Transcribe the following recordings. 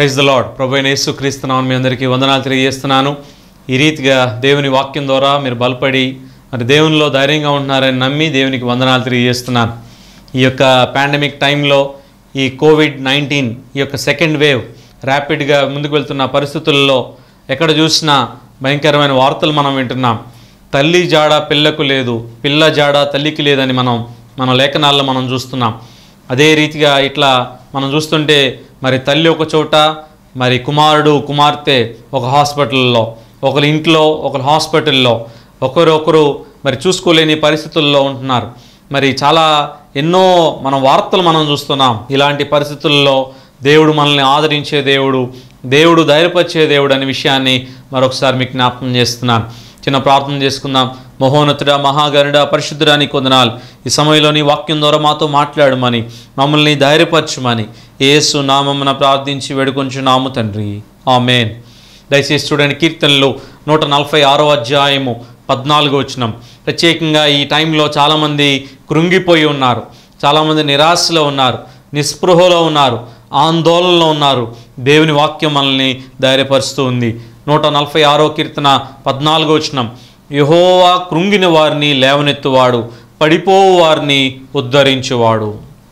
praise the lord ప్రభు అయిన యేసు క్రీస్తున్నాను మీ అందరికీ వందనాలు తెలియజేస్తున్నాను ఈ రీతిగా దేవుని వాక్యం ద్వారా మీరు బలపడి మరి దేవునిలో ధైర్యంగా ఉంటున్నారని నమ్మి దేవునికి వందనాలు తెలియజేస్తున్నాను ఈ యొక్క పాండమిక్ టైంలో ఈ కోవిడ్ నైన్టీన్ ఈ యొక్క సెకండ్ వేవ్ ర్యాపిడ్గా ముందుకు వెళ్తున్న పరిస్థితుల్లో ఎక్కడ చూసినా భయంకరమైన వార్తలు మనం వింటున్నాం తల్లి జాడ పిల్లకు లేదు పిల్ల జాడ తల్లికి లేదని మనం మన లేఖనాల్లో మనం చూస్తున్నాం అదే రీతిగా ఇట్లా మనం చూస్తుంటే మరి తల్లి ఒక చోట మరి కుమారుడు కుమార్తె ఒక హాస్పిటల్లో ఒకరి ఇంట్లో ఒకరి హాస్పిటల్లో ఒకరొకరు మరి చూసుకోలేని పరిస్థితుల్లో ఉంటున్నారు మరి చాలా ఎన్నో మన వార్తలు మనం చూస్తున్నాం ఇలాంటి పరిస్థితుల్లో దేవుడు మనల్ని ఆదరించే దేవుడు దేవుడు ధైర్యపరిచే దేవుడు అనే విషయాన్ని మరొకసారి మీకు జ్ఞాపకం చేస్తున్నాను చిన్న ప్రార్థన చేసుకుందాం మహోన్నతుడ మహాగరుడ పరిశుద్ధుడా నీ కొందనాలు ఈ సమయంలో నీ వాక్యం ద్వారా మాతో మాట్లాడమని మమ్మల్ని ధైర్యపరచమని యేసు నామమున ప్రార్థించి వేడుకొంచున్నాము తండ్రి ఆమెన్ దయచేసి చూడండి కీర్తనలు నూట నలభై ఆరో అధ్యాయము పద్నాలుగు వచ్చినాం ప్రత్యేకంగా ఈ టైంలో చాలామంది కృంగిపోయి ఉన్నారు చాలామంది నిరాశలో ఉన్నారు నిస్పృహలో ఉన్నారు ఆందోళనలో ఉన్నారు దేవుని వాక్యం మనల్ని ధైర్యపరుస్తూ ఉంది నూట నలభై ఆరో కీర్తన పద్నాలుగో వచ్చినాం యహోవా కృంగిన వారిని లేవనెత్తువాడు పడిపోవు వారిని ఉద్ధరించువాడు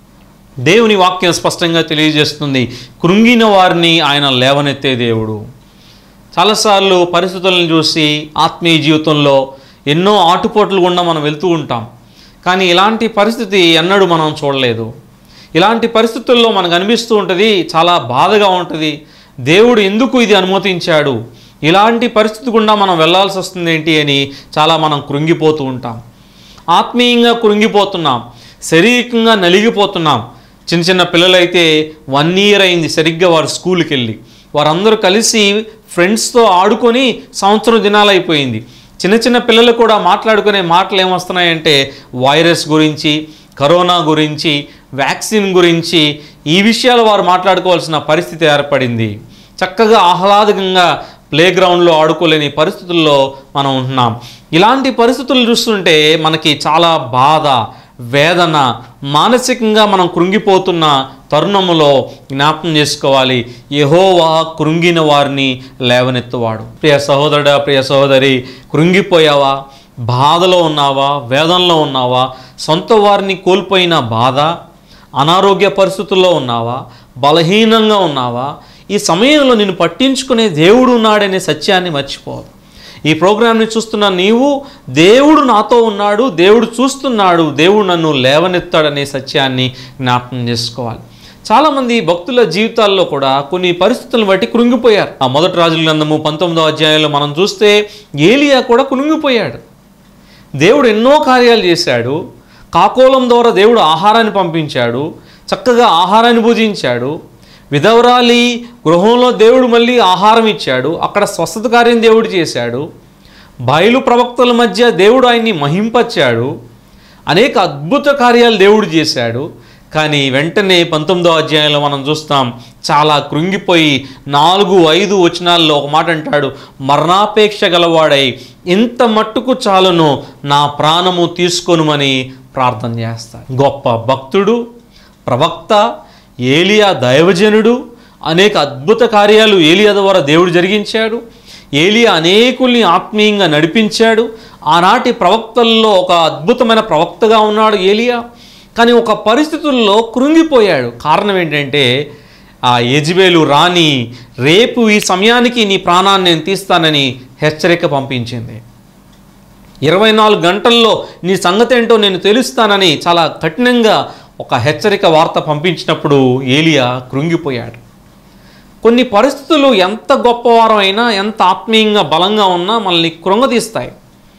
దేవుని వాక్యం స్పష్టంగా తెలియజేస్తుంది కృంగిన వారిని ఆయన లేవనెత్తే దేవుడు చాలాసార్లు పరిస్థితులను చూసి ఆత్మీయ జీవితంలో ఎన్నో ఆటుపోట్లు గుండా మనం వెళ్తూ ఉంటాం కానీ ఇలాంటి పరిస్థితి ఎన్నడూ మనం చూడలేదు ఇలాంటి పరిస్థితుల్లో మనకు అనిపిస్తూ ఉంటుంది చాలా బాధగా ఉంటుంది దేవుడు ఎందుకు ఇది అనుమతించాడు ఇలాంటి పరిస్థితి గుండా మనం వెళ్ళాల్సి వస్తుంది ఏంటి అని చాలా మనం కృంగిపోతూ ఉంటాం ఆత్మీయంగా కృంగిపోతున్నాం శారీరకంగా నలిగిపోతున్నాం చిన్న చిన్న పిల్లలైతే వన్ ఇయర్ అయింది సరిగ్గా వారు స్కూల్కి వెళ్ళి వారందరూ కలిసి ఫ్రెండ్స్తో ఆడుకొని సంవత్సరం దినాలు అయిపోయింది చిన్న చిన్న పిల్లలు కూడా మాట్లాడుకునే మాటలు ఏమొస్తున్నాయంటే వైరస్ గురించి కరోనా గురించి వ్యాక్సిన్ గురించి ఈ విషయాలు వారు మాట్లాడుకోవాల్సిన పరిస్థితి ఏర్పడింది చక్కగా ఆహ్లాదకంగా ప్లే గ్రౌండ్లో ఆడుకోలేని పరిస్థితుల్లో మనం ఉంటున్నాం ఇలాంటి పరిస్థితులు చూస్తుంటే మనకి చాలా బాధ వేదన మానసికంగా మనం కృంగిపోతున్న తరుణములో జ్ఞాపకం చేసుకోవాలి యహోవా కృంగిన వారిని లేవనెత్తువాడు ప్రియ సహోదరుడా ప్రియ సహోదరి కృంగిపోయావా బాధలో ఉన్నావా వేదనలో ఉన్నావా సొంత వారిని కోల్పోయిన బాధ అనారోగ్య పరిస్థితుల్లో ఉన్నావా బలహీనంగా ఉన్నావా ఈ సమయంలో నేను పట్టించుకునే దేవుడు ఉన్నాడనే సత్యాన్ని మర్చిపోవద్దు ఈ ప్రోగ్రామ్ని చూస్తున్న నీవు దేవుడు నాతో ఉన్నాడు దేవుడు చూస్తున్నాడు దేవుడు నన్ను లేవనెత్తాడనే సత్యాన్ని జ్ఞాపకం చేసుకోవాలి చాలామంది భక్తుల జీవితాల్లో కూడా కొన్ని పరిస్థితులను బట్టి కృంగిపోయారు ఆ మొదటి రాజుల గ్రంథము పంతొమ్మిదో అధ్యాయంలో మనం చూస్తే ఏలియా కూడా కృంగిపోయాడు దేవుడు ఎన్నో కార్యాలు చేశాడు కాకోలం ద్వారా దేవుడు ఆహారాన్ని పంపించాడు చక్కగా ఆహారాన్ని భుజించాడు విధవరాలి గృహంలో దేవుడు మళ్ళీ ఆహారం ఇచ్చాడు అక్కడ స్వస్థత కార్యం దేవుడు చేశాడు బయలు ప్రవక్తల మధ్య దేవుడు ఆయన్ని మహింపచ్చాడు అనేక అద్భుత కార్యాలు దేవుడు చేశాడు కానీ వెంటనే పంతొమ్మిదో అధ్యాయంలో మనం చూస్తాం చాలా కృంగిపోయి నాలుగు ఐదు వచనాల్లో ఒక మాట అంటాడు మరణాపేక్ష గలవాడై ఇంత మట్టుకు చాలును నా ప్రాణము తీసుకొనుమని ప్రార్థన చేస్తాడు గొప్ప భక్తుడు ప్రవక్త ఏలియా దైవజనుడు అనేక అద్భుత కార్యాలు ఏలియా ద్వారా దేవుడు జరిగించాడు ఏలియా అనేకుల్ని ఆత్మీయంగా నడిపించాడు ఆనాటి ప్రవక్తల్లో ఒక అద్భుతమైన ప్రవక్తగా ఉన్నాడు ఏలియా కానీ ఒక పరిస్థితుల్లో కృంగిపోయాడు కారణం ఏంటంటే ఆ యజ్బేలు రాణి రేపు ఈ సమయానికి నీ ప్రాణాన్ని నేను తీస్తానని హెచ్చరిక పంపించింది ఇరవై నాలుగు గంటల్లో నీ సంగతి ఏంటో నేను తెలుస్తానని చాలా కఠినంగా ఒక హెచ్చరిక వార్త పంపించినప్పుడు ఏలియా కృంగిపోయాడు కొన్ని పరిస్థితులు ఎంత గొప్పవారం అయినా ఎంత ఆత్మీయంగా బలంగా ఉన్నా మనల్ని కృంగతీస్తాయి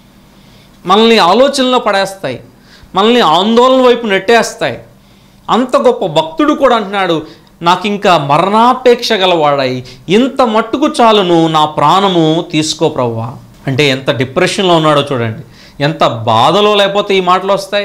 మనల్ని ఆలోచనలో పడేస్తాయి మనల్ని ఆందోళన వైపు నెట్టేస్తాయి అంత గొప్ప భక్తుడు కూడా అంటున్నాడు నాకు ఇంకా మరణాపేక్ష గలవాడై ఇంత మట్టుకు చాలును నా ప్రాణము తీసుకో ప్రవ్వా అంటే ఎంత డిప్రెషన్లో ఉన్నాడో చూడండి ఎంత బాధలో లేకపోతే ఈ మాటలు వస్తాయి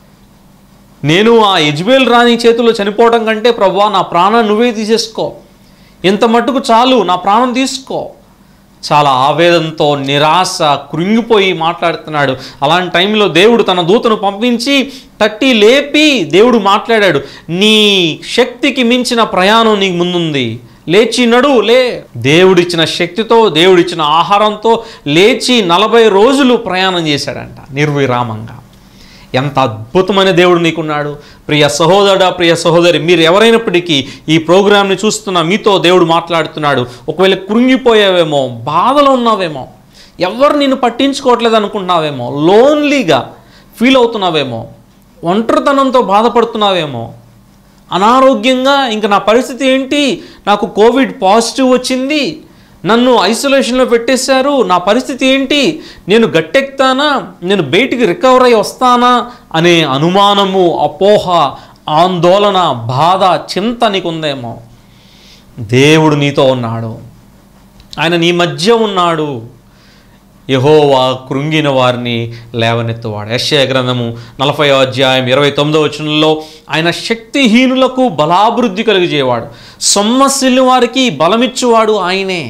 నేను ఆ యజ్బేల్ రాణి చేతిలో చనిపోవడం కంటే ప్రవ్వా నా ప్రాణం నువ్వే తీసేసుకో ఇంత మట్టుకు చాలు నా ప్రాణం తీసుకో చాలా ఆవేదనతో నిరాశ కృంగిపోయి మాట్లాడుతున్నాడు అలాంటి టైంలో దేవుడు తన దూతను పంపించి తట్టి లేపి దేవుడు మాట్లాడాడు నీ శక్తికి మించిన ప్రయాణం నీకు ముందుంది లేచి నడు లే దేవుడిచ్చిన శక్తితో దేవుడిచ్చిన ఆహారంతో లేచి నలభై రోజులు ప్రయాణం చేశాడంట నిర్విరామంగా ఎంత అద్భుతమైన దేవుడు నీకున్నాడు ప్రియ సహోదరుడా ప్రియ సహోదరి మీరు ఎవరైనప్పటికీ ఈ ప్రోగ్రామ్ని చూస్తున్న మీతో దేవుడు మాట్లాడుతున్నాడు ఒకవేళ కృంగిపోయావేమో బాధలో ఉన్నావేమో ఎవరు నిన్ను పట్టించుకోవట్లేదు అనుకుంటున్నావేమో లోన్లీగా ఫీల్ అవుతున్నావేమో ఒంటరితనంతో బాధపడుతున్నావేమో అనారోగ్యంగా ఇంక నా పరిస్థితి ఏంటి నాకు కోవిడ్ పాజిటివ్ వచ్చింది నన్ను ఐసోలేషన్లో పెట్టేశారు నా పరిస్థితి ఏంటి నేను గట్టెక్తానా నేను బయటికి రికవర్ అయి వస్తానా అనే అనుమానము అపోహ ఆందోళన బాధ చింత నీకుందేమో దేవుడు నీతో ఉన్నాడు ఆయన నీ మధ్య ఉన్నాడు యహోవా కృంగిన వారిని లేవనెత్తువాడు యశ్య గ్రంథము నలభై అధ్యాయం ఇరవై తొమ్మిదో వచనంలో ఆయన శక్తిహీనులకు బలాభివృద్ధి కలిగజేవాడు సొమ్మసిల్లి వారికి బలమిచ్చువాడు ఆయనే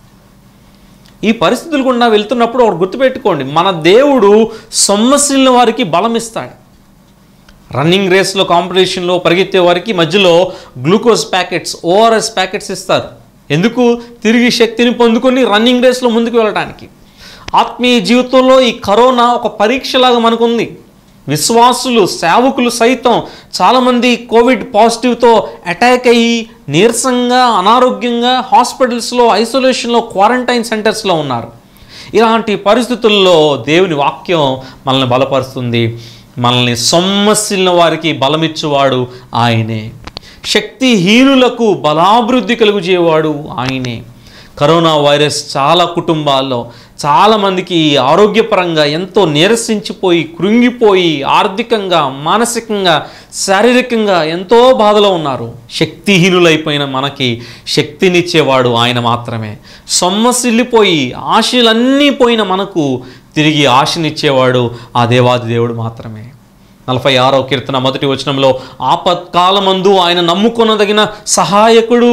ఈ పరిస్థితులు గుండా వెళ్తున్నప్పుడు ఒకటి గుర్తుపెట్టుకోండి మన దేవుడు సొమ్మసిల్లిన వారికి బలం ఇస్తాడు రన్నింగ్ రేస్లో కాంపిటీషన్లో పరిగెత్తే వారికి మధ్యలో గ్లూకోజ్ ప్యాకెట్స్ ఓఆర్ఎస్ ప్యాకెట్స్ ఇస్తారు ఎందుకు తిరిగి శక్తిని పొందుకొని రన్నింగ్ రేస్లో ముందుకు వెళ్ళడానికి ఆత్మీయ జీవితంలో ఈ కరోనా ఒక పరీక్షలాగా మనకుంది విశ్వాసులు సేవకులు సైతం చాలామంది కోవిడ్ పాజిటివ్తో అటాక్ అయ్యి నీరసంగా అనారోగ్యంగా హాస్పిటల్స్లో ఐసోలేషన్లో క్వారంటైన్ సెంటర్స్లో ఉన్నారు ఇలాంటి పరిస్థితుల్లో దేవుని వాక్యం మనల్ని బలపరుస్తుంది మనల్ని సొమ్మసిల్లిన వారికి బలమిచ్చువాడు ఆయనే శక్తిహీనులకు బలాభివృద్ధి కలుగుజేవాడు ఆయనే కరోనా వైరస్ చాలా కుటుంబాల్లో చాలామందికి ఆరోగ్యపరంగా ఎంతో నీరసించిపోయి కృంగిపోయి ఆర్థికంగా మానసికంగా శారీరకంగా ఎంతో బాధలో ఉన్నారు శక్తిహీనులైపోయిన మనకి శక్తినిచ్చేవాడు ఆయన మాత్రమే సొమ్మసిల్లిపోయి ఆశలన్నీ పోయిన మనకు తిరిగి ఆశనిచ్చేవాడు ఆ దేవాది దేవుడు మాత్రమే నలభై ఆరో కీర్తన మొదటి వచనంలో ఆపత్కాలమందు ఆయన నమ్ముకొనదగిన సహాయకుడు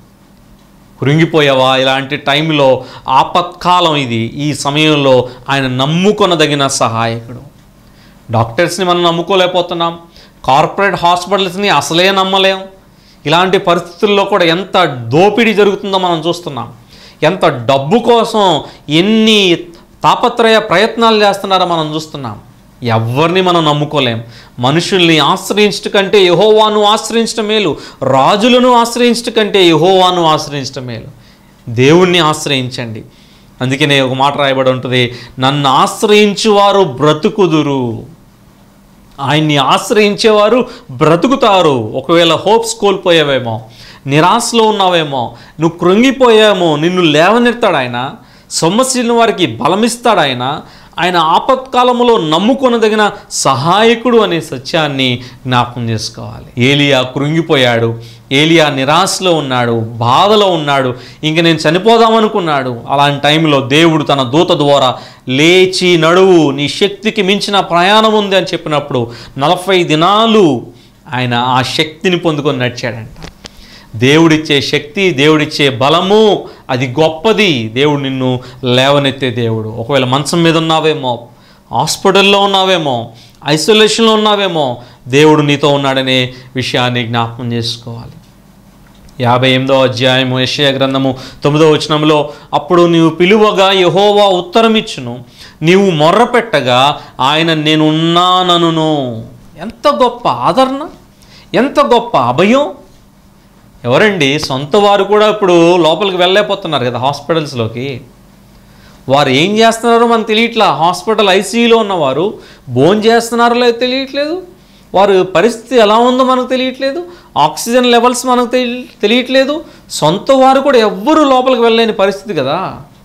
కృంగిపోయావా ఇలాంటి టైంలో ఆపత్కాలం ఇది ఈ సమయంలో ఆయన నమ్ముకొనదగిన సహాయకుడు డాక్టర్స్ని మనం నమ్ముకోలేకపోతున్నాం కార్పొరేట్ హాస్పిటల్స్ని అసలే నమ్మలేం ఇలాంటి పరిస్థితుల్లో కూడా ఎంత దోపిడీ జరుగుతుందో మనం చూస్తున్నాం ఎంత డబ్బు కోసం ఎన్ని తాపత్రయ ప్రయత్నాలు చేస్తున్నారో మనం చూస్తున్నాం ఎవరిని మనం నమ్ముకోలేం మనుషుల్ని ఆశ్రయించట కంటే యహోవాను ఆశ్రయించటం మేలు రాజులను ఆశ్రయించట కంటే యహోవాను ఆశ్రయించటం మేలు దేవుణ్ణి ఆశ్రయించండి అందుకనే ఒక మాట రాయబడి ఉంటుంది నన్ను ఆశ్రయించువారు బ్రతుకుదురు ఆయన్ని ఆశ్రయించేవారు బ్రతుకుతారు ఒకవేళ హోప్స్ కోల్పోయావేమో నిరాశలో ఉన్నావేమో నువ్వు కృంగిపోయామో నిన్ను లేవనెత్తాడు ఆయన సొమ్మశీలిన వారికి బలమిస్తాడు ఆయన ఆయన ఆపత్కాలంలో నమ్ముకొనదగిన సహాయకుడు అనే సత్యాన్ని జ్ఞాపకం చేసుకోవాలి ఏలియా కృంగిపోయాడు ఏలియా నిరాశలో ఉన్నాడు బాధలో ఉన్నాడు ఇంక నేను చనిపోదామనుకున్నాడు అలాంటి టైంలో దేవుడు తన దూత ద్వారా లేచి నడువు నీ శక్తికి మించిన ప్రయాణం ఉంది అని చెప్పినప్పుడు నలభై దినాలు ఆయన ఆ శక్తిని పొందుకొని నడిచాడంట దేవుడిచ్చే శక్తి దేవుడిచ్చే బలము అది గొప్పది దేవుడు నిన్ను లేవనెత్తే దేవుడు ఒకవేళ మంచం మీద ఉన్నావేమో హాస్పిటల్లో ఉన్నావేమో ఐసోలేషన్లో ఉన్నావేమో దేవుడు నీతో ఉన్నాడనే విషయాన్ని జ్ఞాపకం చేసుకోవాలి యాభై ఎనిమిదో అధ్యాయము యెషయా గ్రంథము తొమ్మిదో వచనంలో అప్పుడు నీవు పిలువగా యహోవా ఉత్తరమిచ్చును నీవు మొర్రపెట్టగా ఆయన నేనున్నానను ఎంత గొప్ప ఆదరణ ఎంత గొప్ప అభయం ఎవరండి సొంత వారు కూడా ఇప్పుడు లోపలికి వెళ్ళలేకపోతున్నారు కదా హాస్పిటల్స్లోకి వారు ఏం చేస్తున్నారో మనకు తెలియట్లా హాస్పిటల్ ఐసీయూలో ఉన్నవారు భోజనం చేస్తున్నారో లేదో తెలియట్లేదు వారి పరిస్థితి ఎలా ఉందో మనకు తెలియట్లేదు ఆక్సిజన్ లెవెల్స్ మనకు తెలి- తెలియట్లేదు సొంత వారు కూడా ఎవ్వరూ లోపలికి వెళ్ళలేని పరిస్థితి కదా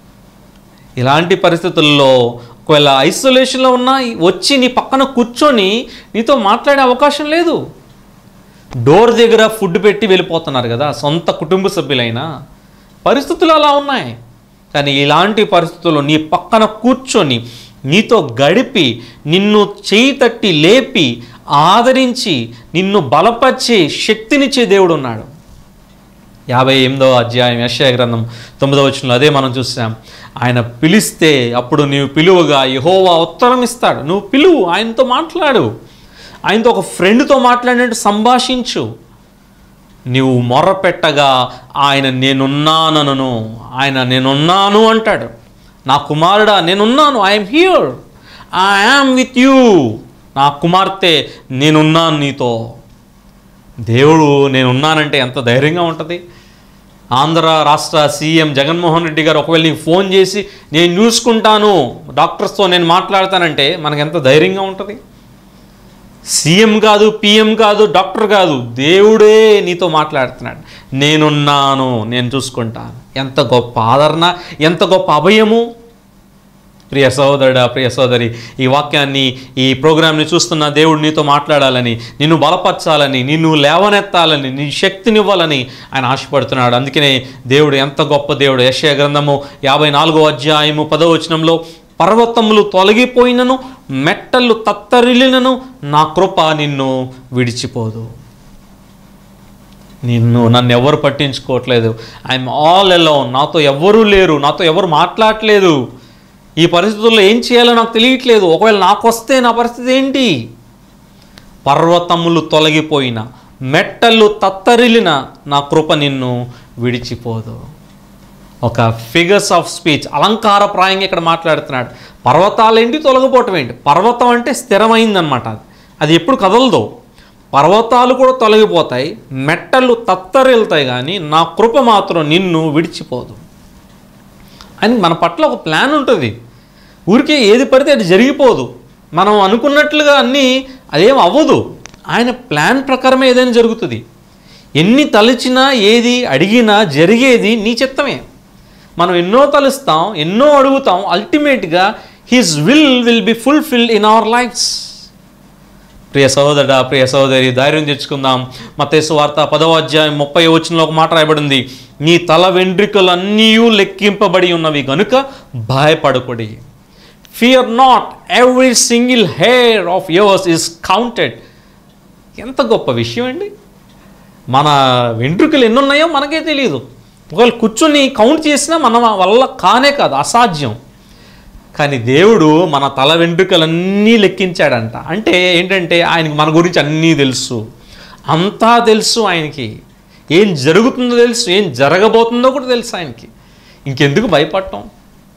ఇలాంటి పరిస్థితుల్లో ఒకవేళ ఐసోలేషన్లో ఉన్నా వచ్చి నీ పక్కన కూర్చొని నీతో మాట్లాడే అవకాశం లేదు డోర్ దగ్గర ఫుడ్ పెట్టి వెళ్ళిపోతున్నారు కదా సొంత కుటుంబ సభ్యులైనా పరిస్థితులు అలా ఉన్నాయి కానీ ఇలాంటి పరిస్థితుల్లో నీ పక్కన కూర్చొని నీతో గడిపి నిన్ను చేయి తట్టి లేపి ఆదరించి నిన్ను బలపరిచే శక్తినిచ్చే దేవుడు ఉన్నాడు యాభై ఎనిమిదవ అధ్యాయం యశయ గ్రంథం తొమ్మిదవ వచనంలో అదే మనం చూసాం ఆయన పిలిస్తే అప్పుడు నీవు పిలువగా యహోవా ఉత్తరం ఇస్తాడు నువ్వు పిలువు ఆయనతో మాట్లాడు ఆయనతో ఒక ఫ్రెండ్తో మాట్లాడినట్టు సంభాషించు నీవు మొర్రపెట్టగా ఆయన నేనున్నానను ఆయన నేనున్నాను అంటాడు నా కుమారుడా నేనున్నాను I'm here I am with you నా కుమార్తె నేనున్నాను నీతో దేవుడు నేనున్నానంటే ఎంత ధైర్యంగా ఉంటుంది ఆంధ్ర రాష్ట్ర సీఎం జగన్మోహన్ రెడ్డి గారు ఒకవేళ నీకు ఫోన్ చేసి నేను చూసుకుంటాను డాక్టర్స్తో నేను మాట్లాడతానంటే మనకు ఎంత ధైర్యంగా ఉంటుంది సీఎం కాదు పిఎం కాదు డాక్టర్ కాదు దేవుడే నీతో మాట్లాడుతున్నాడు నేనున్నాను నేను చూసుకుంటాను ఎంత గొప్ప ఆదరణ ఎంత గొప్ప అభయము ప్రియ సహోదరుడా ప్రియ సోదరి ఈ వాక్యాన్ని ఈ ప్రోగ్రామ్ని చూస్తున్న దేవుడు నీతో మాట్లాడాలని నిన్ను బలపరచాలని నిన్ను లేవనెత్తాలని నీ శక్తినివ్వాలని ఆయన ఆశపడుతున్నాడు అందుకనే దేవుడు ఎంత గొప్ప దేవుడు యశయ గ్రంథము యాభై నాలుగో అధ్యాయము పదో వచనంలో పర్వతములు తొలగిపోయినను మెట్టలు తత్తరిలినను నా కృప నిన్ను విడిచిపోదు నిన్ను నన్ను ఎవరు పట్టించుకోవట్లేదు ఐఎమ్ ఆల్ అలోన్ నాతో ఎవరూ లేరు నాతో ఎవరు మాట్లాడట్లేదు ఈ పరిస్థితుల్లో ఏం చేయాలో నాకు తెలియట్లేదు ఒకవేళ నాకు వస్తే నా పరిస్థితి ఏంటి పర్వతములు తొలగిపోయిన మెట్టలు తత్తరిలిన నా కృప నిన్ను విడిచిపోదు ఒక ఫిగర్స్ ఆఫ్ స్పీచ్ అలంకారప్రాయంగా ఇక్కడ మాట్లాడుతున్నాడు పర్వతాలు ఏంటి తొలగిపోవటం ఏంటి పర్వతం అంటే స్థిరమైందనమాట అది అది ఎప్పుడు కదలదు పర్వతాలు కూడా తొలగిపోతాయి మెట్టలు తత్తరిల్తాయి కానీ నా కృప మాత్రం నిన్ను విడిచిపోదు అని మన పట్ల ఒక ప్లాన్ ఉంటుంది ఊరికే ఏది పడితే అది జరిగిపోదు మనం అనుకున్నట్లుగా అన్నీ అదేం అవ్వదు ఆయన ప్లాన్ ప్రకారమే ఏదైనా జరుగుతుంది ఎన్ని తలచినా ఏది అడిగినా జరిగేది నీ చిత్తమే మనం ఎన్నో తలుస్తాం ఎన్నో అడుగుతాం అల్టిమేట్గా his will will be fulfil in our lifes ప్రియ సహోదరుడా ప్రియ సహోదరి ధైర్యం తెచ్చుకుందాం మతేసు వార్త పదవ అధ్యాయం ముప్పై వచనంలో ఒక మాట రాయబడింది నీ తల వెంట్రుకలన్నీ లెక్కింపబడి ఉన్నవి గనుక భయపడకుడి fear not every single hair of yours is counted ఎంత గొప్ప విషయం అండి మన వెంట్రుకలు ఎన్ని ఉన్నాయో మనకే తెలియదు ఒకవేళ కూర్చొని కౌంట్ చేసినా మన వల్ల కానే కాదు అసాధ్యం కానీ దేవుడు మన తల వెంట్రుకలన్నీ లెక్కించాడంట అంటే ఏంటంటే ఆయనకి మన గురించి అన్నీ తెలుసు అంతా తెలుసు ఆయనకి ఏం జరుగుతుందో తెలుసు ఏం జరగబోతుందో కూడా తెలుసు ఆయనకి ఇంకెందుకు భయపడటం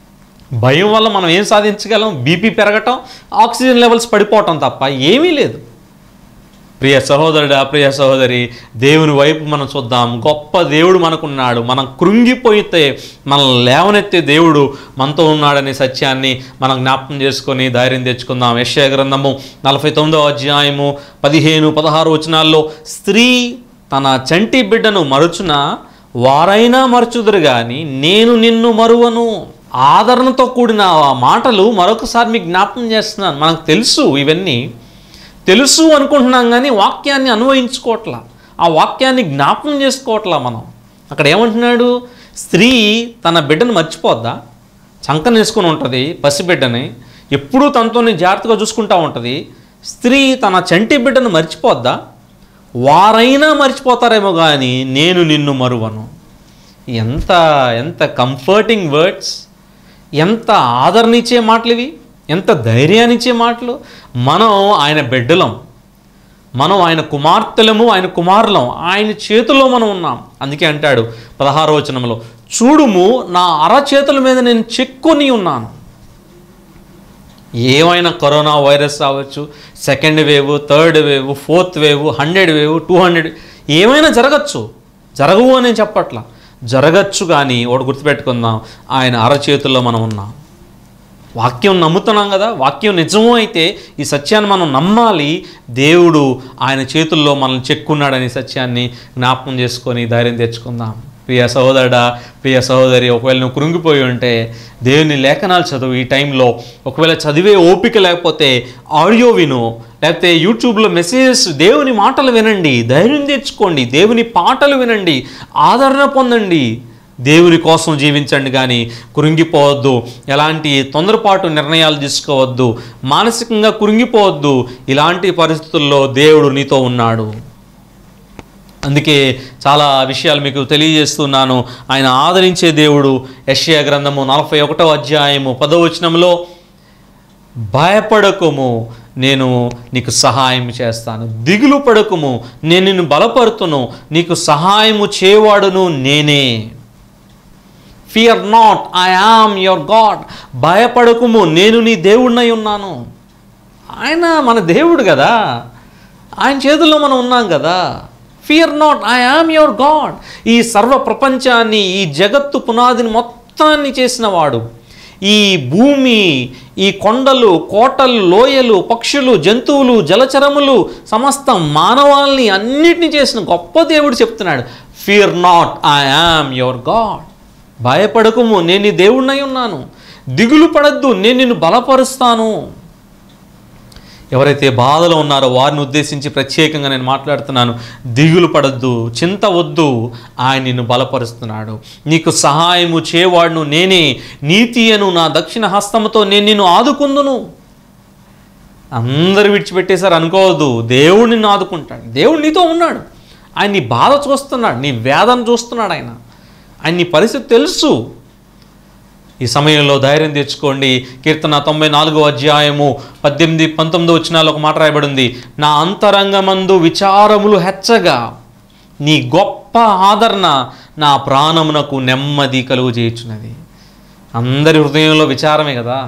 భయం వల్ల మనం ఏం సాధించగలం బీపీ పెరగటం ఆక్సిజన్ లెవెల్స్ పడిపోవటం తప్ప ఏమీ లేదు ప్రియ సహోదరుడా ప్రియ సహోదరి దేవుని వైపు మనం చూద్దాం గొప్ప దేవుడు మనకున్నాడు మనం కృంగిపోయితే మనం లేవనెత్తే దేవుడు మనతో ఉన్నాడనే సత్యాన్ని మనం జ్ఞాపకం చేసుకొని ధైర్యం తెచ్చుకుందాం యశ్య గ్రంథము నలభై తొమ్మిదో అధ్యాయము పదిహేను పదహారు వచనాల్లో స్త్రీ తన చంటి బిడ్డను మరుచున వారైనా మరచుదురు కానీ నేను నిన్ను మరువను ఆదరణతో కూడిన ఆ మాటలు మరొకసారి మీకు జ్ఞాపకం చేస్తున్నాను మనకు తెలుసు ఇవన్నీ తెలుసు అనుకుంటున్నాం కానీ వాక్యాన్ని అన్వయించుకోవట్లా ఆ వాక్యాన్ని జ్ఞాపకం చేసుకోవట్లా మనం అక్కడ ఏమంటున్నాడు స్త్రీ తన బిడ్డను మర్చిపోద్దా చంకనేసుకొని ఉంటుంది పసిబిడ్డని ఎప్పుడూ తనతోనే జాగ్రత్తగా చూసుకుంటా ఉంటుంది స్త్రీ తన చంటి బిడ్డను మర్చిపోద్దా వారైనా మర్చిపోతారేమో కానీ నేను నిన్ను మరువను ఎంత ఎంత కంఫర్టింగ్ వర్డ్స్ ఎంత ఆదరణిచ్చే మాటలు ఇవి ఎంత ధైర్యాన్నిచ్చే మాటలు మనం ఆయన బిడ్డలం మనం ఆయన కుమార్తెలము ఆయన కుమారులం ఆయన చేతుల్లో మనం ఉన్నాం అందుకే అంటాడు పదహారో వచనంలో చూడుము నా అరచేతుల మీద నేను చెక్కుని ఉన్నాను ఏమైనా కరోనా వైరస్ అవ్వచ్చు second wave third wave fourth wave hundred wave two hundred ఏమైనా జరగచ్చు జరగవు అని నేను చెప్పట్లా జరగచ్చు కానీ ఒకటి గుర్తుపెట్టుకుందాం ఆయన అరచేతుల్లో మనం ఉన్నాం వాక్యం నమ్ముతున్నాం కదా వాక్యం నిజము అయితే ఈ సత్యాన్ని మనం నమ్మాలి దేవుడు ఆయన చేతుల్లో మనల్ని చెక్కున్నాడనే సత్యాన్ని జ్ఞాపకం చేసుకొని ధైర్యం తెచ్చుకుందాం ప్రియ సహోదరుడా ప్రియ సహోదరి ఒకవేళ నువ్వు కృంగిపోయి ఉంటే దేవుని లేఖనాలు చదువు ఈ టైంలో ఒకవేళ చదివే ఓపిక లేకపోతే ఆడియో విను లేకపోతే యూట్యూబ్లో మెసేజెస్ దేవుని మాటలు వినండి ధైర్యం తెచ్చుకోండి దేవుని పాటలు వినండి ఆదరణ పొందండి దేవుని కోసం జీవించండి కానీ కురింగిపోవద్దు ఎలాంటి తొందరపాటు నిర్ణయాలు తీసుకోవద్దు మానసికంగా కురింగిపోవద్దు ఇలాంటి పరిస్థితుల్లో దేవుడు నీతో ఉన్నాడు అందుకే చాలా విషయాలు మీకు తెలియజేస్తున్నాను ఆయన ఆదరించే దేవుడు యెషయా గ్రంథము నలభై ఒకటో అధ్యాయము పదో వచనంలో భయపడకుము నేను నీకు సహాయం చేస్తాను దిగులు పడకుము నేను నిన్ను బలపరుతును నీకు సహాయము చేయవాడును నేనే fear not I am your God భయపడకుము నేను నీ దేవుడినై ఉన్నాను ఆయన మన దేవుడు కదా ఆయన చేతుల్లో మనం ఉన్నాం కదా fear not I am your God ఈ సర్వ ప్రపంచాన్ని ఈ జగత్తు పునాదిని మొత్తాన్ని చేసిన వాడు ఈ భూమి ఈ కొండలు కోటలు లోయలు పక్షులు జంతువులు జలచరములు సమస్త మానవాల్ని అన్నిటినీ చేసిన గొప్ప దేవుడు చెప్తున్నాడు fear not I am your God భయపడకుము నేను నీ దేవుడినై ఉన్నాను దిగులు పడద్దు నేను నిన్ను బలపరుస్తాను ఎవరైతే బాధలో ఉన్నారో వారిని ఉద్దేశించి ప్రత్యేకంగా నేను మాట్లాడుతున్నాను దిగులు పడద్దు చింత వద్దు ఆయన నిన్ను బలపరుస్తున్నాడు నీకు సహాయము చేయవాడును నేనే నీతి అను నా దక్షిణ హస్తముతో నేను నిన్ను ఆదుకుందును అందరు విడిచిపెట్టేశారు అనుకోవద్దు దేవుడు నిన్ను ఆదుకుంటాడు దేవుడు నీతో ఉన్నాడు ఆయన నీ బాధ చూస్తున్నాడు నీ వేదన చూస్తున్నాడు ఆయన ఆయన నీ పరిస్థితి తెలుసు ఈ సమయంలో ధైర్యం తెచ్చుకోండి కీర్తన తొంభై నాలుగో అధ్యాయము పద్దెనిమిది పంతొమ్మిది వచ్చినాలో ఒక మాట రాయబడింది నా అంతరంగమందు విచారములు హెచ్చగా నీ గొప్ప ఆదరణ నా ప్రాణమునకు నెమ్మది కలుగు చేయుచున్నది అందరి హృదయంలో విచారమే కదా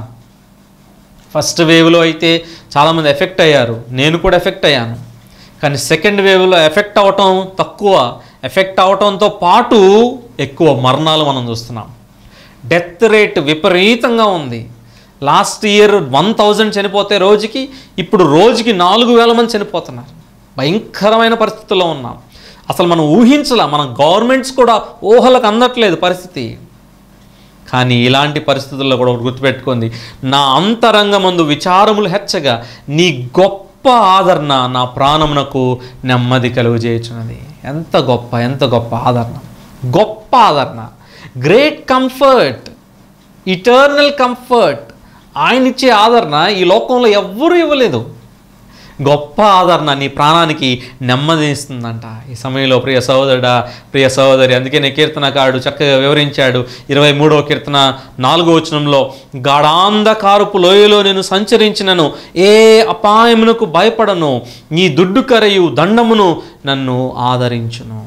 ఫస్ట్ వేవ్లో అయితే చాలామంది ఎఫెక్ట్ అయ్యారు నేను కూడా ఎఫెక్ట్ అయ్యాను కానీ సెకండ్ వేవ్లో ఎఫెక్ట్ అవటం తక్కువ ఎఫెక్ట్ అవటంతో పాటు ఎక్కువ మరణాలు మనం చూస్తున్నాం డెత్ రేట్ విపరీతంగా ఉంది లాస్ట్ ఇయర్ వన్ థౌజండ్ చనిపోతే రోజుకి ఇప్పుడు రోజుకి నాలుగు వేల మంది చనిపోతున్నారు భయంకరమైన పరిస్థితుల్లో ఉన్నాం అసలు మనం ఊహించలా మన గవర్నమెంట్స్ కూడా ఊహలకు అందట్లేదు పరిస్థితి కానీ ఇలాంటి పరిస్థితుల్లో కూడా ఒకటి గుర్తుపెట్టుకుంది నా అంతరంగమందు విచారములు హెచ్చగా నీ గొప్ప ఆదరణ నా ప్రాణమునకు నెమ్మది కలుగు చేయుచున్నది ఎంత గొప్ప ఎంత గొప్ప ఆదరణ గొప్ప ఆదరణ గ్రేట్ కంఫర్ట్ ఇటర్నల్ కంఫర్ట్ ఆయన ఇచ్చే ఆదరణ ఈ లోకంలో ఎవ్వరూ ఇవ్వలేదు గొప్ప ఆదరణ నీ ప్రాణానికి నెమ్మదిస్తుందంట ఈ సమయంలో ప్రియ సహోదరుడా ప్రియ సహోదరి అందుకే నీ కీర్తనకారుడు చక్కగా వివరించాడు ఇరవై మూడవ కీర్తన నాలుగో వచనంలో గాఢాంధకారపు లోయలో నేను సంచరించినను ఏ అపాయమునకు భయపడను నీ దుడ్డు కరయు దండమును నన్ను ఆదరించును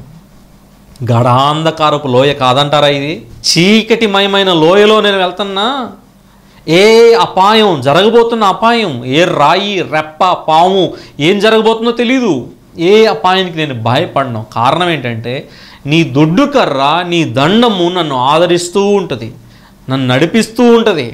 గాఢాంధకారపు లోయ కాదంటారా ఇది చీకటిమయమైన లోయలో నేను వెళ్తున్నా ఏ అపాయం జరగబోతున్న అపాయం ఏ రాయి రెప్ప పాము ఏం జరగబోతుందో తెలీదు ఏ అపాయానికి నేను భయపడను కారణం ఏంటంటే నీ దొడ్డు కర్ర నీ దండము నన్ను ఆదరిస్తూ ఉంటుంది నన్ను నడిపిస్తూ ఉంటుంది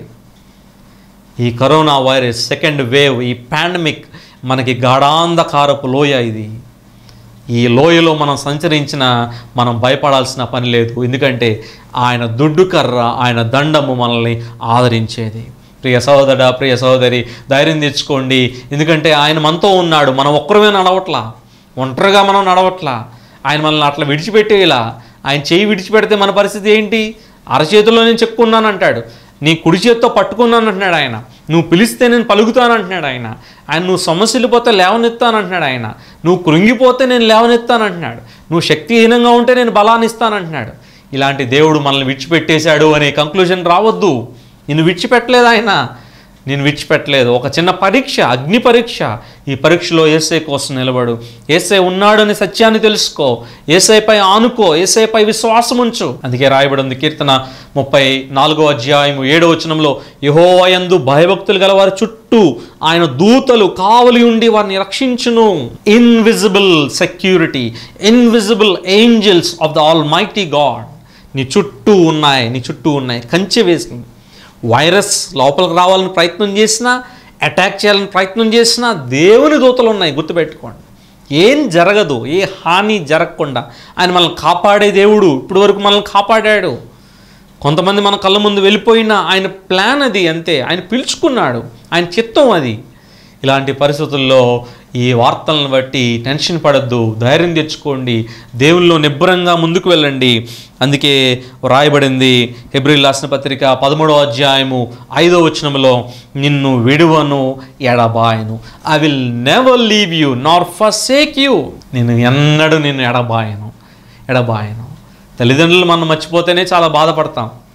ఈ కరోనా వైరస్ సెకండ్ వేవ్ ఈ పాండమిక్ మనకి గాఢాంధకారపు లోయ ఇది ఈ లోయలో మనం సంచరించిన మనం భయపడాల్సిన పని లేదు ఎందుకంటే ఆయన దుడ్డు కర్ర ఆయన దండము మనల్ని ఆదరించేది ప్రియ సహోదర ప్రియ సహోదరి ధైర్యం తెచ్చుకోండి ఎందుకంటే ఆయన మనతో ఉన్నాడు మనం ఒక్కరమే నడవట్లా ఒంటరిగా మనం నడవట్లా ఆయన మనల్ని అట్లా విడిచిపెట్టేలా ఆయన చేయి విడిచిపెడితే మన పరిస్థితి ఏంటి అరచేతిలో నేను చెప్పుకున్నాను అంటాడు నీ కుడి చేత్తో పట్టుకున్నాను అంటున్నాడు ఆయన నువ్వు పిలిస్తే నేను పలుకుతాను అంటున్నాడు ఆయన ఆయన నువ్వు సమస్యలు పోతే లేవనెత్తాను అంటున్నాడు ఆయన నువ్వు కృంగిపోతే నేను లేవనెత్తాను అంటున్నాడు నువ్వు శక్తిహీనంగా ఉంటే నేను బలాన్ని ఇస్తాను అంటున్నాడు ఇలాంటి దేవుడు మనల్ని విడిచిపెట్టేశాడు అనే కంక్లూజన్ రావద్దు నిన్ను విడిచిపెట్టలేదు ఆయన నేను విడిచిపెట్టలేదు ఒక చిన్న పరీక్ష అగ్ని పరీక్ష ఈ పరీక్షలో ఏసై కోసం నిలబడు ఏసై ఉన్నాడని సత్యాన్ని తెలుసుకో ఏసైపై ఆనుకో ఏసైపై విశ్వాసం ఉంచు అందుకే రాయబడింది కీర్తన ముప్పై నాలుగో అధ్యాయము ఏడో వచనంలో యహోవయందు భయభక్తులు గల వారి చుట్టూ ఆయన దూతలు కావలి ఉండి వారిని రక్షించును invisible security invisible angels of the almighty God నీ చుట్టూ ఉన్నాయి నీ చుట్టూ ఉన్నాయి కంచె వేసింది వైరస్ లోపలికి రావాలని ప్రయత్నం చేసినా అటాక్ చేయాలని ప్రయత్నం చేసినా దేవుని దూతలు ఉన్నాయి గుర్తుపెట్టుకోండి ఏం జరగదు ఏ హాని జరగకుండా ఆయన మనల్ని కాపాడే దేవుడు ఇప్పటి వరకు మనల్ని కాపాడాడు కొంతమంది మన కళ్ళ ముందు వెళ్ళిపోయినా ఆయన ప్లాన్ అది అంతే ఆయన పిలుచుకున్నాడు ఆయన చిత్తం అది ఇలాంటి పరిస్థితుల్లో ఈ వార్తలను బట్టి టెన్షన్ పడద్దు ధైర్యం తెచ్చుకోండి దేవుల్లో నిబ్బరంగా ముందుకు వెళ్ళండి అందుకే వ్రాయబడింది హెబ్రిల్ రాసిన పత్రిక పదమూడవ అధ్యాయము ఐదో వచనంలో నిన్ను విడువను ఎడబాయను I will never leave you nor forsake you నేను ఎన్నడూ నిన్ను ఎడబాయను ఎడబాయను తల్లిదండ్రులు మనం మర్చిపోతేనే చాలా బాధపడతాం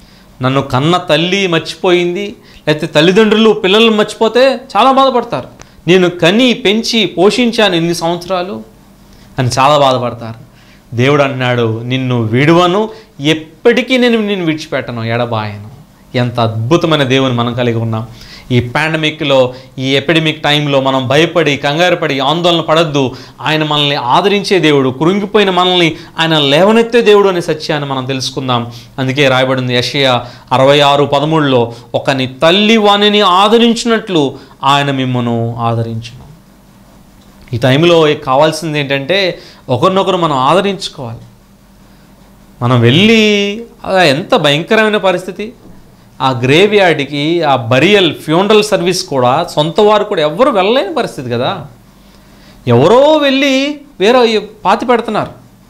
నన్ను కన్న తల్లి మర్చిపోయింది లేకపోతే తల్లిదండ్రులు పిల్లలు మర్చిపోతే చాలా బాధపడతారు నేను కని పెంచి పోషించాను ఇన్ని సంవత్సరాలు అని చాలా బాధపడతారు దేవుడు అన్నాడు నిన్ను విడువను ఎప్పటికీ నేను నిన్ను విడిచిపెట్టను ఎడబాయను ఎంత అద్భుతమైన దేవుని మనం కలిగి ఉన్నాం ఈ పాండమిక్లో ఈ ఎపిడమిక్ టైంలో మనం భయపడి కంగారు పడి ఆందోళన పడద్దు ఆయన మనల్ని ఆదరించే దేవుడు కురుంగిపోయిన మనల్ని ఆయన లేవనెత్తే దేవుడు అనే సత్యాన్ని మనం తెలుసుకుందాం అందుకే రాయబడింది యషయ అరవై ఆరు పదమూడులో ఒకని తల్లి వాణిని ఆదరించినట్లు ఆయన మిమ్మను ఆదరించును ఈ టైంలో కావాల్సింది ఏంటంటే ఒకరినొకరు మనం ఆదరించుకోవాలి మనం వెళ్ళి ఆ ఎంత భయంకరమైన పరిస్థితి ఆ గ్రేవ్ యార్డ్కి ఆ బరియల్ ఫ్యూనరల్ సర్వీస్ కూడా సొంత వారు కూడా ఎవరు వెళ్ళలేని పరిస్థితి కదా ఎవరో వెళ్ళి వేరే పాతి పెడుతున్నారు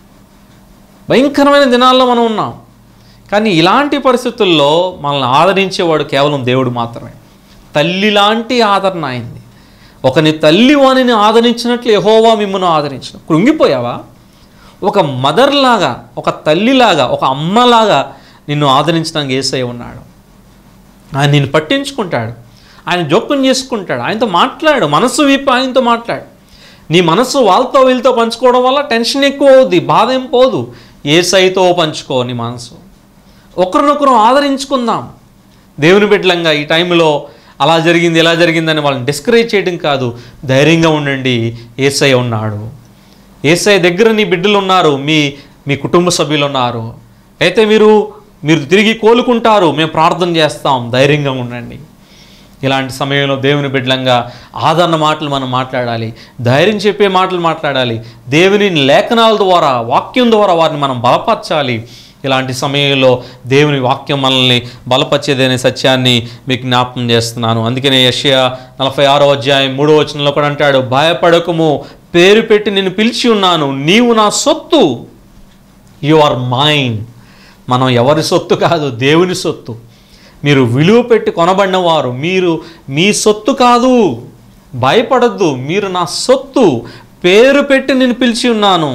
భయంకరమైన దినాల్లో మనం ఉన్నాం కానీ ఇలాంటి పరిస్థితుల్లో మనల్ని ఆదరించేవాడు కేవలం దేవుడు మాత్రమే తల్లి లాంటి ఆదరణ అయింది ఒకని తల్లి వాణిని ఆదరించినట్లు యహోవా మిమ్మల్ని ఆదరించిన కృంగిపోయావా ఒక మదర్ లాగా ఒక తల్లిలాగా ఒక అమ్మలాగా నిన్ను ఆదరించడానికి ఏసై ఉన్నాడు ఆయన నిన్ను పట్టించుకుంటాడు ఆయన జోక్యం చేసుకుంటాడు ఆయనతో మాట్లాడు మనసు విప్పి ఆయనతో మాట్లాడు నీ మనసు వాళ్ళతో వీళ్ళతో పంచుకోవడం వల్ల టెన్షన్ ఎక్కువ అవుద్ది బాధ ఏం పోదు ఏసైతో పంచుకో నీ మనసు ఒకరినొకరు ఆదరించుకుందాం దేవుని బిడ్డలంగా ఈ టైంలో అలా జరిగింది ఇలా జరిగిందని వాళ్ళని డిస్కరేజ్ చేయడం కాదు ధైర్యంగా ఉండండి ఏసై ఉన్నాడు ఏసై దగ్గర నీ బిడ్డలు ఉన్నారు మీ మీ కుటుంబ సభ్యులు ఉన్నారు అయితే మీరు మీరు తిరిగి కోలుకుంటారు మేము ప్రార్థన చేస్తాం ధైర్యంగా ఉండండి ఇలాంటి సమయంలో దేవుని బిడ్డలంగా ఆదరణ మాటలు మనం మాట్లాడాలి ధైర్యం చెప్పే మాటలు మాట్లాడాలి దేవుని లేఖనాల ద్వారా వాక్యం ద్వారా వారిని మనం బలపరచాలి ఇలాంటి సమయంలో దేవుని వాక్యం మనల్ని బలపరిచేదనే సత్యాన్ని మీకు జ్ఞాపకం చేస్తున్నాను అందుకనే యషయా నలభై ఆరో అధ్యాయం మూడో వచనంలో కూడా అంటాడు భయపడకము పేరు పెట్టి నేను పిలిచి ఉన్నాను నీవు నా సొత్తు యు ఆర్ మైండ్ మనం ఎవరి సొత్తు కాదు దేవుని సొత్తు మీరు విలువ పెట్టి కొనబడిన వారు మీరు మీ సొత్తు కాదు భయపడద్దు మీరు నా సొత్తు పేరు పెట్టి నేను పిలిచి ఉన్నాను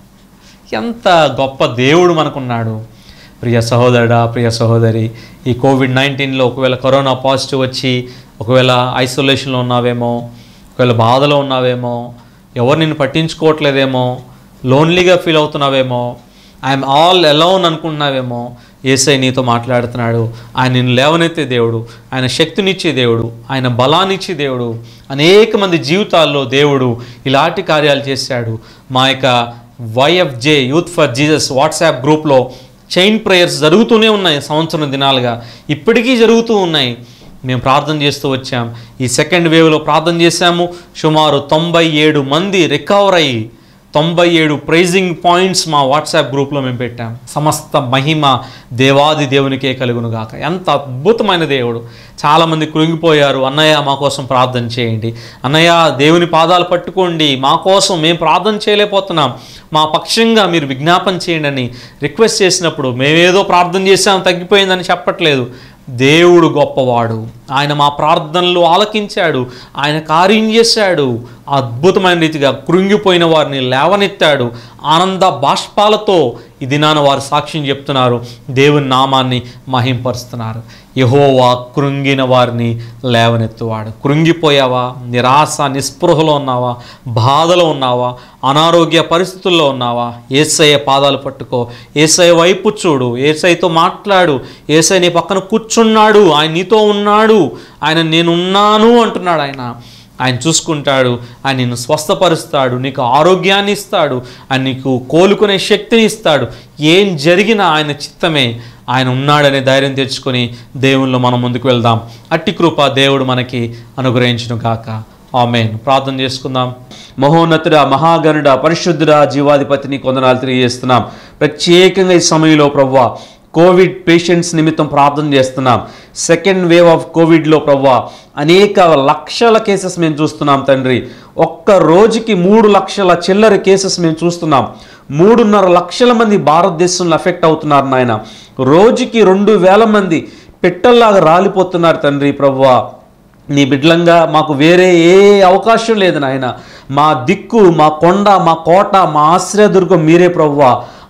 ఎంత గొప్ప దేవుడు మనకున్నాడు ప్రియ సహోదరుడా ప్రియ సహోదరి ఈ కోవిడ్ నైన్టీన్లో ఒకవేళ కరోనా పాజిటివ్ వచ్చి ఒకవేళ ఐసోలేషన్లో ఉన్నావేమో ఒకవేళ బాధలో ఉన్నావేమో ఎవరు నిన్ను పట్టించుకోవట్లేదేమో లోన్లీగా ఫీల్ అవుతున్నావేమో ఐఎమ్ ఆల్ అలౌన్ అనుకుంటున్నావేమో ఏసై నీతో మాట్లాడుతున్నాడు ఆయన నిన్ను లేవనెత్తే దేవుడు ఆయన శక్తినిచ్చే దేవుడు ఆయన బలాన్నిచ్చే దేవుడు అనేక మంది జీవితాల్లో దేవుడు ఇలాంటి కార్యాలు చేశాడు మా యొక్క YFJ youth for Jesus WhatsApp గ్రూప్లో చైన్ ప్రేయర్స్ జరుగుతూనే ఉన్నాయి సంవత్సరం దినాలుగా ఇప్పటికీ జరుగుతూ ఉన్నాయి మేము ప్రార్థన చేస్తూ వచ్చాం ఈ సెకండ్ వేవ్లో ప్రార్థన చేశాము సుమారు తొంభై ఏడు మంది రికవర్ అయ్యి తొంభై ఏడు ప్రైజింగ్ పాయింట్స్ మా వాట్సాప్ గ్రూప్లో మేము పెట్టాం సమస్త మహిమ దేవాది దేవునికే కలుగును గాక ఎంత అద్భుతమైన దేవుడు చాలామంది కృంగిపోయారు అన్నయ్య మా కోసం ప్రార్థన చేయండి అన్నయ్య దేవుని పాదాలు పట్టుకోండి మా కోసం మేము ప్రార్థన చేయలేకపోతున్నాం మా పక్షంగా మీరు విజ్ఞాపన చేయండి అని రిక్వెస్ట్ చేసినప్పుడు మేమేదో ప్రార్థన చేసాం తగ్గిపోయిందని చెప్పట్లేదు దేవుడు గొప్పవాడు ఆయన మా ప్రార్థనలు ఆలకించాడు ఆయన కార్యం చేశాడు అద్భుతమైన రీతిగా కృంగిపోయిన వారిని లేవనెత్తాడు ఆనంద బాష్పాలతో ఈ దినాన వారు సాక్ష్యం చెప్తున్నారు దేవుని నామాన్ని మహింపరుస్తున్నారు యహోవా కృంగిన వారిని లేవనెత్తువాడు కృంగిపోయావా నిరాశ నిస్పృహలో ఉన్నావా బాధలో ఉన్నావా అనారోగ్య పరిస్థితుల్లో ఉన్నావా ఏసయ్య పాదాలు పట్టుకో ఏసయ్య వైపు చూడు ఏసైతో మాట్లాడు ఏసై నీ పక్కన కూర్చున్నాడు ఆయన నీతో ఉన్నాడు ఆయన నేనున్నాను అంటున్నాడు ఆయన ఆయన చూసుకుంటాడు ఆయన నిన్ను స్వస్థపరుస్తాడు నీకు ఆరోగ్యాన్ని ఇస్తాడు ఆయన నీకు కోలుకునే శక్తిని ఇస్తాడు ఏం జరిగినా ఆయన చిత్తమే ఆయన ఉన్నాడనే ధైర్యం తెచ్చుకొని దేవుల్లో మనం ముందుకు వెళ్దాం అట్టి కృప దేవుడు మనకి అనుగ్రహించును గాక ఆమెన్ ప్రార్థన చేసుకుందాం మహోన్నతుడ మహాగణుడ పరిశుద్ధుడ జీవాధిపతిని కొందనాలు తెలియజేస్తున్నాం ప్రత్యేకంగా ఈ సమయంలో ప్రవ్వా కోవిడ్ పేషెంట్స్ నిమిత్తం ప్రార్థన చేస్తున్నాం సెకండ్ వేవ్ ఆఫ్ కోవిడ్లో ప్రవ్వా అనేక లక్షల కేసెస్ మేము చూస్తున్నాం తండ్రి ఒక్క రోజుకి మూడు లక్షల చిల్లర కేసెస్ మేము చూస్తున్నాం మూడున్నర లక్షల మంది భారతదేశంలో ఎఫెక్ట్ అవుతున్నారు నాయన రోజుకి రెండు వేల మంది పెట్టల్లాగా రాలిపోతున్నారు తండ్రి ప్రవ్వా నీ బిడ్డలంగా మాకు వేరే ఏ అవకాశం లేదు నాయన మా దిక్కు మా కొండ మా కోట మా ఆశ్రయదుర్గం మీరే ప్రవ్వా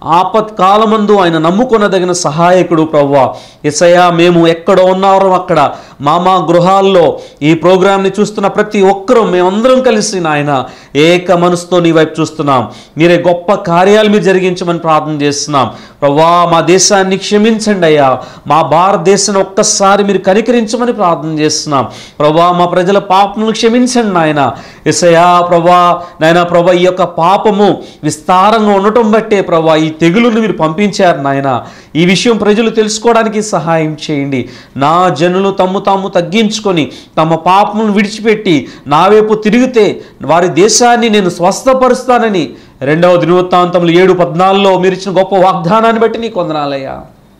ఆపత్కాలమందు ఆయన నమ్ముకొనదగిన సహాయకుడు ప్రవ్వా ఎసయ్యా మేము ఎక్కడ ఉన్నారో అక్కడ మా మా గృహాల్లో ఈ ప్రోగ్రాంని చూస్తున్న ప్రతి ఒక్కరూ మేమందరం కలిసి నాయన ఏక మనసుతో నీ వైపు చూస్తున్నాం మీరే గొప్ప కార్యాలు మీరు జరిగించమని ప్రార్థన చేస్తున్నాం ప్రవ్వా మా దేశాన్ని క్షమించండి అయ్యా మా భారతదేశాన్ని ఒక్కసారి మీరు కనికరించమని ప్రార్థన చేస్తున్నాం ప్రభా మా ప్రజల పాపమును క్షమించండి నాయన ఎసయా ప్రభా నాయన ప్రభా ఈ యొక్క పాపము విస్తారంగా ఉండటం బట్టే ప్రభా ఈ తెగులును మీరు పంపించారు నాయన ఈ విషయం ప్రజలు తెలుసుకోవడానికి సహాయం చేయండి నా జనులు తమ్ము తాము తగ్గించుకొని తమ పాపమును విడిచిపెట్టి నా వైపు తిరిగితే వారి దేశాన్ని నేను స్వస్థపరుస్తానని రెండవ దినవృత్తాంతములు ఏడు పద్నాలుగులో మీరు ఇచ్చిన గొప్ప వాగ్దానాన్ని బట్టి నీ కొందనాలయ్యా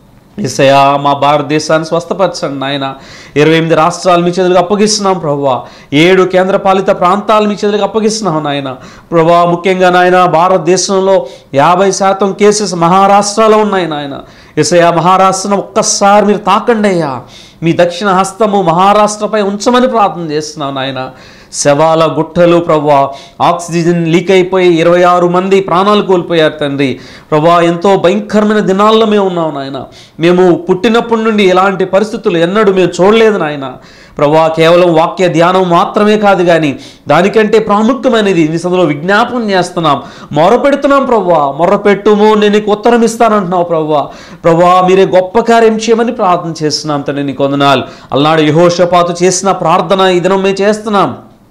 ఇసయా మా భారతదేశాన్ని స్వస్థపరచండి నాయన ఇరవై ఎనిమిది రాష్ట్రాలు మీ చేతులకు అప్పగిస్తున్నాం ప్రభా ఏడు కేంద్ర పాలిత ప్రాంతాలు మీ చేతులకు అప్పగిస్తున్నాం నాయన ప్రభా ముఖ్యంగా నాయన భారతదేశంలో యాభై శాతం కేసెస్ మహారాష్ట్రలో ఉన్నాయి నాయన ఇసయా మహారాష్ట్రను ఒక్కసారి మీరు తాకండి అయ్యా మీ దక్షిణ హస్తము మహారాష్ట్రపై ఉంచమని ప్రార్థన చేస్తున్నాం నాయన శవాల గుట్టలు ప్రభా ఆక్సిజన్ లీక్ అయిపోయి ఇరవై ఆరు మంది ప్రాణాలు కోల్పోయారు తండ్రి ప్రభా ఎంతో భయంకరమైన దినాల్లో మేము ఉన్నాం నాయన మేము పుట్టినప్పటి నుండి ఎలాంటి పరిస్థితులు ఎన్నడూ మేము చూడలేదు నాయన ప్రభా కేవలం వాక్య ధ్యానం మాత్రమే కాదు కానీ దానికంటే ప్రాముఖ్యమైనది ఈ సందులో విజ్ఞాపనం చేస్తున్నాం మొరపెడుతున్నాం ప్రభా మొరపెట్టుము నేను నీకు ఉత్తరం ఇస్తానంటున్నావు ప్రభా ప్రభా మీరే గొప్ప కార్యం చేయమని ప్రార్థన చేస్తున్నాం తండ్రి నీకు వందనాలు అల్నాడు యహోషపాతు చేసిన ప్రార్థన ఈ దినం మేము చేస్తున్నాం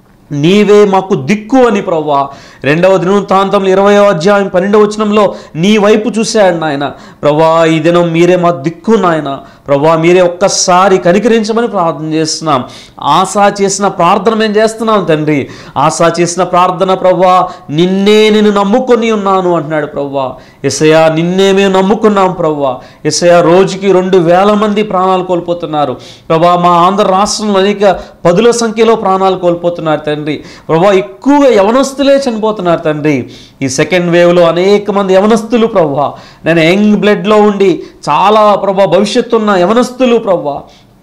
నీవే మాకు దిక్కు అని ప్రవ్వా రెండవ దినవృత్తాంతంలో ఇరవయో అధ్యాయం పన్నెండవ వచనంలో నీ వైపు చూశాడు నాయన ప్రభా ఈ దినం మీరే మా దిక్కు నాయన ప్రభా మీరే ఒక్కసారి కనికరించమని ప్రార్థన చేస్తున్నాం ఆశా చేసిన ప్రార్థన మేము చేస్తున్నాం తండ్రి ఆశా చేసిన ప్రార్థన ప్రభా నిన్నే నేను నమ్ముకొని ఉన్నాను అంటున్నాడు ప్రభా ఎసయా నిన్నే మేము నమ్ముకున్నాం ప్రభా ఎసయా రోజుకి రెండు వేల మంది ప్రాణాలు కోల్పోతున్నారు ప్రభా మా ఆంధ్ర రాష్ట్రంలో అనేక పదుల సంఖ్యలో ప్రాణాలు కోల్పోతున్నారు తండ్రి ప్రభా ఎక్కువగా యవనస్తులే చనిపోతున్నారు తండ్రి ఈ సెకండ్ వేవ్లో అనేక మంది యవనస్తులు ప్రభా నేను యంగ్ బ్లడ్లో ఉండి చాలా ప్రభా భవిష్యత్తు ఉన్న యవనస్తులు ప్రభా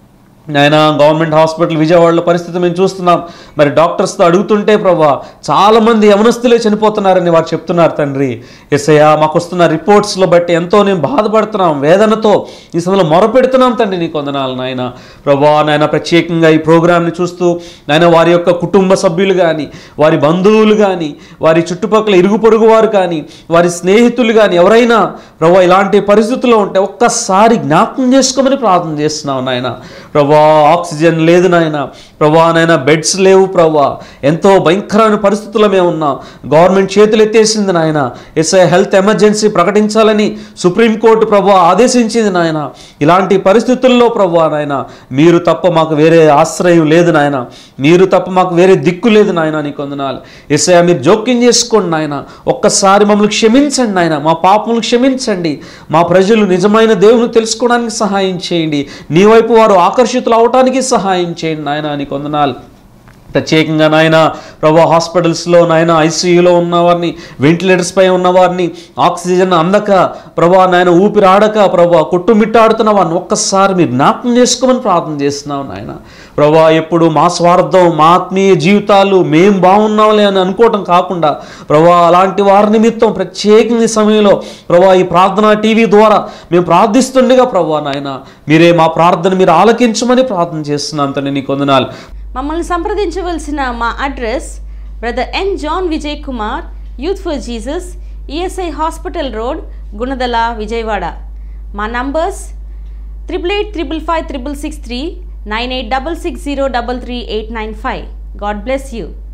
నాయన గవర్నమెంట్ హాస్పిటల్ విజయవాడలో పరిస్థితి మేము చూస్తున్నాం మరి డాక్టర్స్తో అడుగుతుంటే ప్రభా చాలామంది యవనస్తులే చనిపోతున్నారని వారు చెప్తున్నారు తండ్రి ఎస్ఐయా మాకు వస్తున్న రిపోర్ట్స్లో బట్టి ఎంతో నేను బాధపడుతున్నాం వేదనతో ఈ సమయంలో మొరపెడుతున్నాం తండ్రి నీ కొందనాలు నాయన ప్రభా నాయన ప్రత్యేకంగా ఈ ప్రోగ్రామ్ని చూస్తూ నాయన వారి యొక్క కుటుంబ సభ్యులు కానీ వారి బంధువులు కానీ వారి చుట్టుపక్కల ఇరుగు పొరుగు వారు కానీ వారి స్నేహితులు కానీ ఎవరైనా ప్రభా ఇలాంటి పరిస్థితుల్లో ఉంటే ఒక్కసారి జ్ఞాపకం చేసుకోమని ప్రార్థన చేస్తున్నాం నాయన ప్రభా ఆక్సిజన్ లేదు నాయన ప్రభా నాయన బెడ్స్ లేవు ప్రభా ఎంతో భయంకరమైన పరిస్థితుల్లో మేము ఉన్నాం గవర్నమెంట్ చేతులు ఎత్తేసింది నాయన ఎస్ఐ హెల్త్ ఎమర్జెన్సీ ప్రకటించాలని సుప్రీంకోర్టు ప్రభా ఆదేశించింది నాయన ఇలాంటి పరిస్థితుల్లో ప్రభా నాయన మీరు తప్ప మాకు వేరే ఆశ్రయం లేదు నాయన మీరు తప్ప మాకు వేరే దిక్కు లేదు నాయన నీ కొందనాలు ఎస్ఐ మీరు జోక్యం చేసుకోండి నాయన ఒక్కసారి మమ్మల్ని క్షమించండి నాయన మా పాపములు క్షమించండి మా ప్రజలు నిజమైన దేవుని తెలుసుకోవడానికి సహాయం చేయండి నీ వైపు వారు ఆకర్షితులు అవటానికి సహాయం చేయండి నాయన నీ కొందనాలు ప్రత్యేకంగా నాయన ప్రభా హాస్పిటల్స్లో నాయన ఐసీయూలో ఉన్నవారిని వెంటిలేటర్స్ పై ఉన్నవారిని ఆక్సిజన్ అందక ప్రభా నాయన ఊపిరాడక ప్రభా కొట్టుమిట్టాడుతున్న వారిని ఒక్కసారి మీరు జ్ఞాపకం చేసుకోమని ప్రార్థన చేస్తున్నాం నాయన ప్రభా ఎప్పుడు మా స్వార్థం మా ఆత్మీయ జీవితాలు మేం బాగున్నాంలే అని అనుకోవటం కాకుండా ప్రభా అలాంటి వారి నిమిత్తం ప్రత్యేకంగా ఈ సమయంలో ప్రభా ఈ ప్రార్థన టీవీ ద్వారా మేము ప్రార్థిస్తుండగా ప్రభా నాయన మీరే మా ప్రార్థన మీరు ఆలకించమని ప్రార్థన చేస్తున్నాం తండ్రి నీ కొందనాలు మమ్మల్ని సంప్రదించవలసిన మా address brother N John Vijay Kumar youth for Jesus ESI hospital road Gunadala Vijayawada మా numbers triple eight triple five triple six three nine eight double six zero double three eight nine five God bless you